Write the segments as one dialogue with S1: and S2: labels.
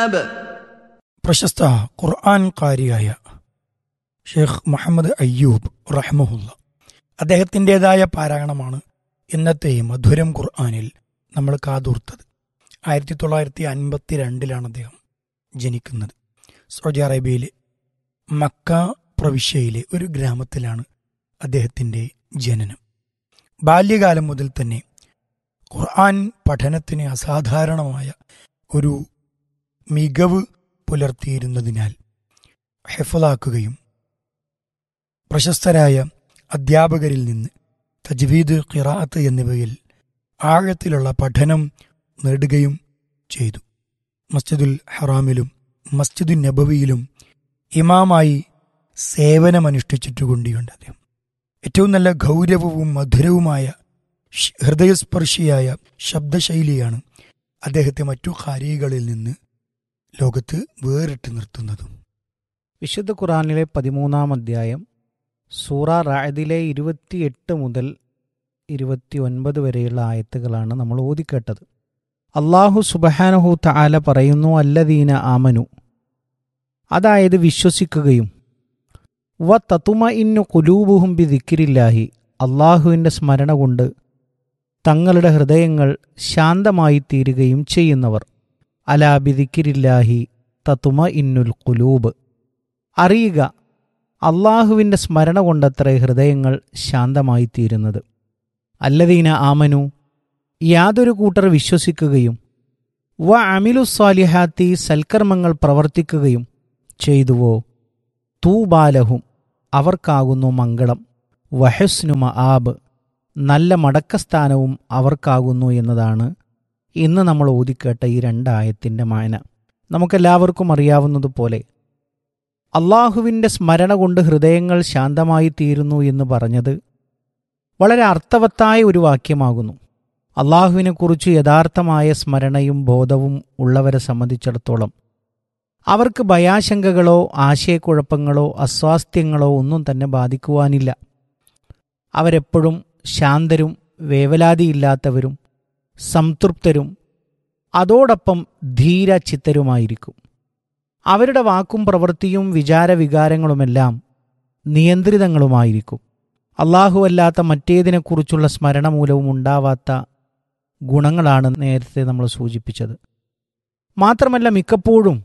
S1: الكتاب
S2: പ്രശസ്ത ഖുർആൻ കാരിയായ ഷെയ്ഖ് മുഹമ്മദ് അയ്യൂബ് റഹ്മുല്ല അദ്ദേഹത്തിൻ്റെതായ പാരായണമാണ് ഇന്നത്തെ ഈ മധുരം ഖുർആനിൽ നമ്മൾ കാതൂർത്തത് ആയിരത്തി തൊള്ളായിരത്തി അൻപത്തി രണ്ടിലാണ് അദ്ദേഹം ജനിക്കുന്നത് സൗദി അറേബ്യയിലെ മക്ക പ്രവിശ്യയിലെ ഒരു ഗ്രാമത്തിലാണ് അദ്ദേഹത്തിൻ്റെ ജനനം ബാല്യകാലം മുതൽ തന്നെ ഖുർആൻ പഠനത്തിന് അസാധാരണമായ ഒരു മികവ് പുലർത്തിയിരുന്നതിനാൽ ഹെഫലാക്കുകയും പ്രശസ്തരായ അധ്യാപകരിൽ നിന്ന് തജ്വീദ് ഖിറാഅത്ത് എന്നിവയിൽ ആഴത്തിലുള്ള പഠനം നേടുകയും ചെയ്തു മസ്ജിദുൽ ഹറാമിലും മസ്ജിദുൽ നബവിയിലും ഇമാമായി സേവനമനുഷ്ഠിച്ചിട്ടുകൊണ്ടിയുണ്ട് അദ്ദേഹം ഏറ്റവും നല്ല ഗൗരവവും മധുരവുമായ ഷ്- ഹൃദയസ്പർശിയായ ശബ്ദശൈലിയാണ് അദ്ദേഹത്തെ മറ്റു ഖാരികളിൽ നിന്ന് ലോകത്ത് വേറിട്ട് നിർത്തുന്നതും
S3: വിശുദ്ധ ഖുറാനിലെ പതിമൂന്നാം അധ്യായം സൂറ റായദിലെ ഇരുപത്തിയെട്ട് മുതൽ ഇരുപത്തി ഒൻപത് വരെയുള്ള ആയത്തുകളാണ് നമ്മൾ ഓതിക്കേട്ടത് അള്ളാഹു സുബഹാനഹു തആല പറയുന്നു അല്ലദീന ആമനു അതായത് വിശ്വസിക്കുകയും വ തത്തുമ ഇന്നു കുലൂബുഹും ബി ദിക്കിരില്ലാഹി അള്ളാഹുവിൻ്റെ സ്മരണ കൊണ്ട് തങ്ങളുടെ ഹൃദയങ്ങൾ ശാന്തമായി തീരുകയും ചെയ്യുന്നവർ അലാ ബി ദിക്കിരില്ലാഹി തത്തുമ ഇന്നുൽ കുലൂബ് അറിയുക അള്ളാഹുവിൻ്റെ സ്മരണ കൊണ്ടത്രേ ഹൃദയങ്ങൾ ശാന്തമായി തീരുന്നത് അല്ലദീന ആമനു യാതൊരു കൂട്ടർ വിശ്വസിക്കുകയും വ അമിലു സ്വാലിഹാത്തി സൽക്കർമ്മങ്ങൾ പ്രവർത്തിക്കുകയും ചെയ്തുവോ തൂബാലഹും അവർക്കാകുന്നു മംഗളം വഹസ്നു മആബ് നല്ല മടക്കസ്ഥാനവും അവർക്കാകുന്നു എന്നതാണ് ഇന്ന് നമ്മൾ ഓതിക്കേട്ട ഈ രണ്ടായത്തിൻ്റെ മായന നമുക്കെല്ലാവർക്കും അറിയാവുന്നതുപോലെ അള്ളാഹുവിൻ്റെ സ്മരണ കൊണ്ട് ഹൃദയങ്ങൾ ശാന്തമായി തീരുന്നു എന്ന് പറഞ്ഞത് വളരെ അർത്ഥവത്തായ ഒരു വാക്യമാകുന്നു അള്ളാഹുവിനെക്കുറിച്ച് യഥാർത്ഥമായ സ്മരണയും ബോധവും ഉള്ളവരെ സംബന്ധിച്ചിടത്തോളം അവർക്ക് ഭയാശങ്കകളോ ആശയക്കുഴപ്പങ്ങളോ അസ്വാസ്ഥ്യങ്ങളോ ഒന്നും തന്നെ ബാധിക്കുവാനില്ല അവരെപ്പോഴും ശാന്തരും വേവലാതിയില്ലാത്തവരും സംതൃപ്തരും അതോടൊപ്പം ധീരചിത്തരുമായിരിക്കും അവരുടെ വാക്കും പ്രവൃത്തിയും വിചാരവികാരങ്ങളുമെല്ലാം നിയന്ത്രിതങ്ങളുമായിരിക്കും അല്ലാഹുവല്ലാത്ത മറ്റേതിനെക്കുറിച്ചുള്ള സ്മരണ മൂലവും ഉണ്ടാവാത്ത ഗുണങ്ങളാണ് നേരത്തെ നമ്മൾ സൂചിപ്പിച്ചത് മാത്രമല്ല മിക്കപ്പോഴും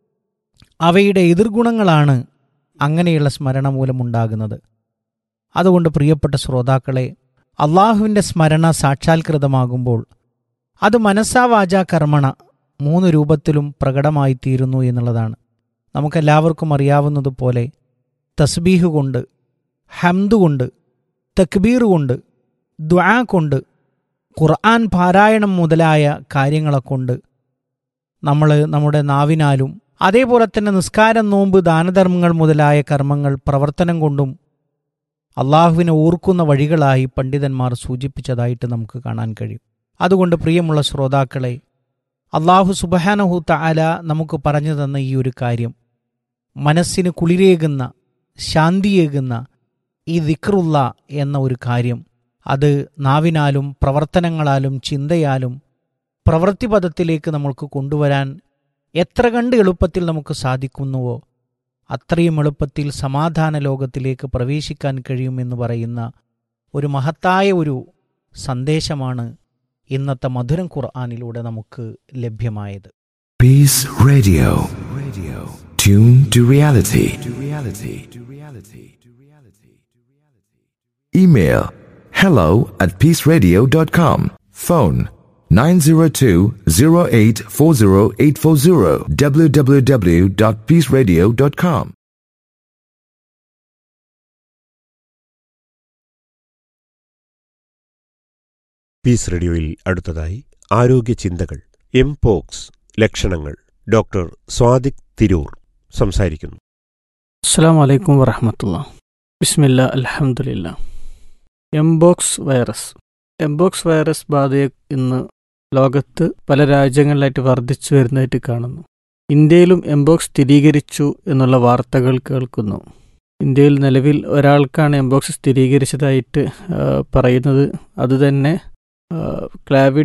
S3: അവയുടെ എതിർഗുണങ്ങളാണ് അങ്ങനെയുള്ള സ്മരണ മൂലമുണ്ടാകുന്നത് അതുകൊണ്ട് പ്രിയപ്പെട്ട ശ്രോതാക്കളെ അള്ളാഹുവിൻ്റെ സ്മരണ സാക്ഷാത്കൃതമാകുമ്പോൾ അത് മനസ്സാ വാചാ കർമ്മണ മൂന്ന് രൂപത്തിലും പ്രകടമായിത്തീരുന്നു എന്നുള്ളതാണ് നമുക്കെല്ലാവർക്കും അറിയാവുന്നതുപോലെ തസ്ബീഹ് കൊണ്ട് ഹംദ് കൊണ്ട് തക്ബീർ കൊണ്ട് ദ്വാ കൊണ്ട് ഖുർആൻ പാരായണം മുതലായ കാര്യങ്ങളെ കൊണ്ട് നമ്മൾ നമ്മുടെ നാവിനാലും അതേപോലെ തന്നെ നിസ്കാരം നോമ്പ് ദാനധർമ്മങ്ങൾ മുതലായ കർമ്മങ്ങൾ പ്രവർത്തനം കൊണ്ടും അള്ളാഹുവിനെ ഓർക്കുന്ന വഴികളായി പണ്ഡിതന്മാർ സൂചിപ്പിച്ചതായിട്ട് നമുക്ക് കാണാൻ കഴിയും അതുകൊണ്ട് പ്രിയമുള്ള ശ്രോതാക്കളെ അള്ളാഹു സുബഹാനഹു തആല നമുക്ക് പറഞ്ഞു തന്ന ഈ ഒരു കാര്യം മനസ്സിന് കുളിരേകുന്ന ശാന്തിയേകുന്ന ഈ ദിക്റുള്ള എന്ന ഒരു കാര്യം അത് നാവിനാലും പ്രവർത്തനങ്ങളാലും ചിന്തയാലും പ്രവൃത്തിപഥത്തിലേക്ക് നമ്മൾക്ക് കൊണ്ടുവരാൻ എത്ര കണ്ട് എളുപ്പത്തിൽ നമുക്ക് സാധിക്കുന്നുവോ അത്രയും എളുപ്പത്തിൽ സമാധാന ലോകത്തിലേക്ക് പ്രവേശിക്കാൻ കഴിയുമെന്ന് പറയുന്ന ഒരു മഹത്തായ ഒരു സന്ദേശമാണ് ഇന്നത്തെ മധുരം ഖുർആാനിലൂടെ നമുക്ക് ലഭ്യമായത്
S4: Peace Radio. Radio. Tune to reality. To reality. To reality. To reality. Email hello at peaceradio.com. Phone 902-0840840 www.peaceradio.com.
S5: Peace റേഡിയോയിൽ അടുത്തതായി ആരോഗ്യ ചിന്തകൾ എംപോക്സ് ലക്ഷണങ്ങൾ ഡോക്ടർ സ്വാദിക് തിരൂർ സംസാരിക്കുന്നു
S6: അസ്സാം വലൈക്കും വറഹമത്തുള്ള ബിസ്മില്ല അലഹമുല്ല എംബോക്സ് വൈറസ് എംബോക്സ് വൈറസ് ബാധയെ ഇന്ന് ലോകത്ത് പല രാജ്യങ്ങളിലായിട്ട് വർദ്ധിച്ചു വരുന്നതായിട്ട് കാണുന്നു ഇന്ത്യയിലും എംബോക്സ് സ്ഥിരീകരിച്ചു എന്നുള്ള വാർത്തകൾ കേൾക്കുന്നു ഇന്ത്യയിൽ നിലവിൽ ഒരാൾക്കാണ് എംബോക്സ് സ്ഥിരീകരിച്ചതായിട്ട് ആ, പറയുന്നത് അതുതന്നെ ക്ലാവിഡ്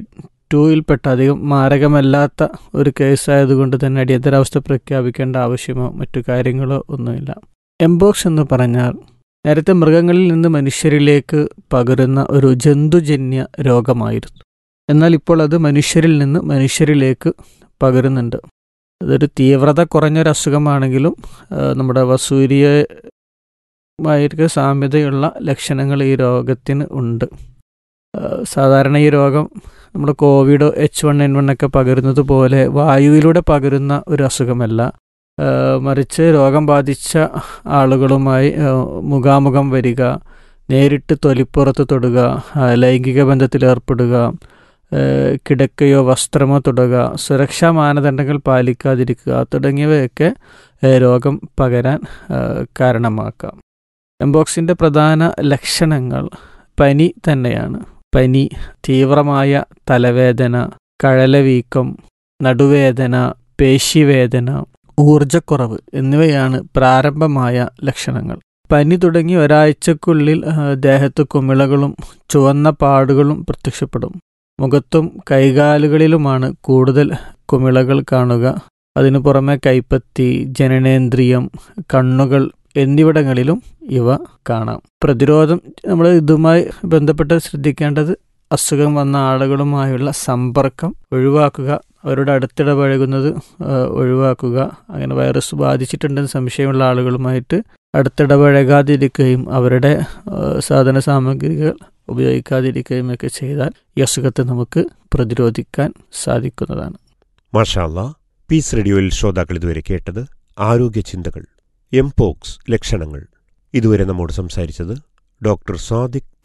S6: ടൂയിൽപ്പെട്ട അധികം മാരകമല്ലാത്ത ഒരു കേസായതുകൊണ്ട് തന്നെ അടിയന്തരാവസ്ഥ പ്രഖ്യാപിക്കേണ്ട ആവശ്യമോ മറ്റു കാര്യങ്ങളോ ഒന്നുമില്ല എംബോക്സ് എന്ന് പറഞ്ഞാൽ നേരത്തെ മൃഗങ്ങളിൽ നിന്ന് മനുഷ്യരിലേക്ക് പകരുന്ന ഒരു ജന്തുജന്യ രോഗമായിരുന്നു എന്നാൽ ഇപ്പോൾ അത് മനുഷ്യരിൽ നിന്ന് മനുഷ്യരിലേക്ക് പകരുന്നുണ്ട് അതൊരു തീവ്രത കുറഞ്ഞൊരു അസുഖമാണെങ്കിലും ആ, നമ്മുടെ വസൂരിയമായിരിക്കും സാമ്യതയുള്ള ലക്ഷണങ്ങൾ ഈ രോഗത്തിന് ഉണ്ട് ആ, സാധാരണ ഈ രോഗം നമ്മുടെ Covid H one N one ഒക്കെ പകരുന്നത് പോലെ വായുവിലൂടെ പകരുന്ന ഒരു അസുഖമല്ല ആ, മറിച്ച് രോഗം ബാധിച്ച ആളുകളുമായി ആ, മുഖാമുഖം വരിക നേരിട്ട് തൊലിപ്പുറത്ത് തൊടുക ആ, ലൈംഗിക ബന്ധത്തിൽ ഏർപ്പെടുക ആ, കിടക്കയോ വസ്ത്രമോ തൊടുക സുരക്ഷാ മാനദണ്ഡങ്ങൾ പാലിക്കാതിരിക്കുക തുടങ്ങിയവയൊക്കെ ആ, രോഗം പകരാൻ ആ, കാരണമാക്കാം എംബോക്സിൻ്റെ പ്രധാന ലക്ഷണങ്ങൾ പനി തന്നെയാണ് പനി തീവ്രമായ തലവേദന കഴലവീക്കം നടുവേദന പേശിവേദന ഊർജക്കുറവ് എന്നിവയാണ് പ്രാരംഭമായ ലക്ഷണങ്ങൾ പനി തുടങ്ങി ഒരാഴ്ചക്കുള്ളിൽ ആ, ദേഹത്ത് കുമിളകളും ചുവന്ന പാടുകളും പ്രത്യക്ഷപ്പെടും മുഖത്തും കൈകാലുകളിലുമാണ് കൂടുതൽ കുമിളകൾ കാണുക അതിനു പുറമെ കൈപ്പത്തി ജനനേന്ദ്രിയം കണ്ണുകൾ എന്നിവിടങ്ങളിലും ഇവ കാണാം പ്രതിരോധം നമ്മൾ ഇതുമായി ബന്ധപ്പെട്ട് ശ്രദ്ധിക്കേണ്ടത് അസുഖം വന്ന ആളുകളുമായുള്ള സമ്പർക്കം ഒഴിവാക്കുക അവരുടെ അടുത്തിടപഴകുന്നത് ആ, ഒഴിവാക്കുക അങ്ങനെ വൈറസ് ബാധിച്ചിട്ടുണ്ടെന്ന് സംശയമുള്ള ആളുകളുമായിട്ട് അടുത്തിടപഴകാതിരിക്കുകയും അവരുടെ ആ, സാധന സാമഗ്രികൾ ഉപയോഗിക്കാതിരിക്കുകയും ഒക്കെ ചെയ്താൽ ഈ അസുഖത്തെ നമുക്ക് പ്രതിരോധിക്കാൻ സാധിക്കുന്നതാണ്
S5: മാഷാല്ല പീസ് റേഡിയോയിൽ ശ്രോതാക്കൾ ഇതുവരെ കേട്ടത് ആരോഗ്യ ചിന്തകൾ എംപോക്സ് ലക്ഷണങ്ങൾ ഇതുവരെ നമ്മോട് സംസാരിച്ചത് ഡോക്ടർ സാദിഖ്